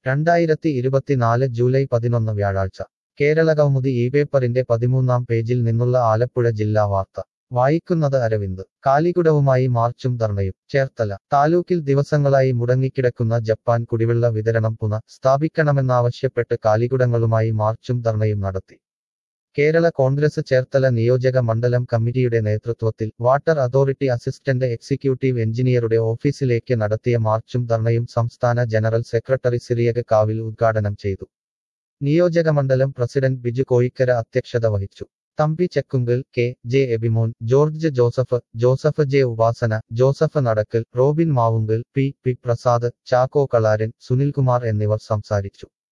രണ്ടായിരത്തി ഇരുപത്തിനാല് ജൂലൈ പതിനൊന്ന് വ്യാഴാഴ്ച കേരള കൗമുദി ഈ പേപ്പറിന്റെ പതിമൂന്നാം പേജിൽ നിന്നുള്ള ആലപ്പുഴ ജില്ലാ വാർത്ത വായിക്കുന്നത് അരവിന്ദ് കാലികുടവുമായി മാർച്ചും ധർണയും ചേർത്തല താലൂക്കിൽ ദിവസങ്ങളായി മുടങ്ങിക്കിടക്കുന്ന ജപ്പാൻ കുടിവെള്ള വിതരണം പുന സ്ഥാപിക്കണമെന്നാവശ്യപ്പെട്ട് കാലികുടങ്ങളുമായി മാർച്ചും ധർണയും നടത്തി കേരള കോൺഗ്രസ് ചേർത്തല നിയോജക മണ്ഡലം കമ്മിറ്റിയുടെ നേതൃത്വത്തിൽ വാട്ടർ അതോറിറ്റി അസിസ്റ്റന്റ് എക്സിക്യൂട്ടീവ് എഞ്ചിനീയറുടെ ഓഫീസിലേക്ക് നടത്തിയ മാർച്ചും ധർണയും സംസ്ഥാന ജനറൽ സെക്രട്ടറി സിറിയക കാവിൽ ഉദ്ഘാടനം ചെയ്തു നിയോജകമണ്ഡലം പ്രസിഡന്റ് ബിജു കോയിക്കര അധ്യക്ഷത വഹിച്ചു Thampi Chekkunkal K J Abimon George Joseph Joseph J Upasana Joseph Nadackal Robin Mavunkal P P Prasad Chacko Kalaran Sunilkumar എന്നിവർ സംസാരിച്ചു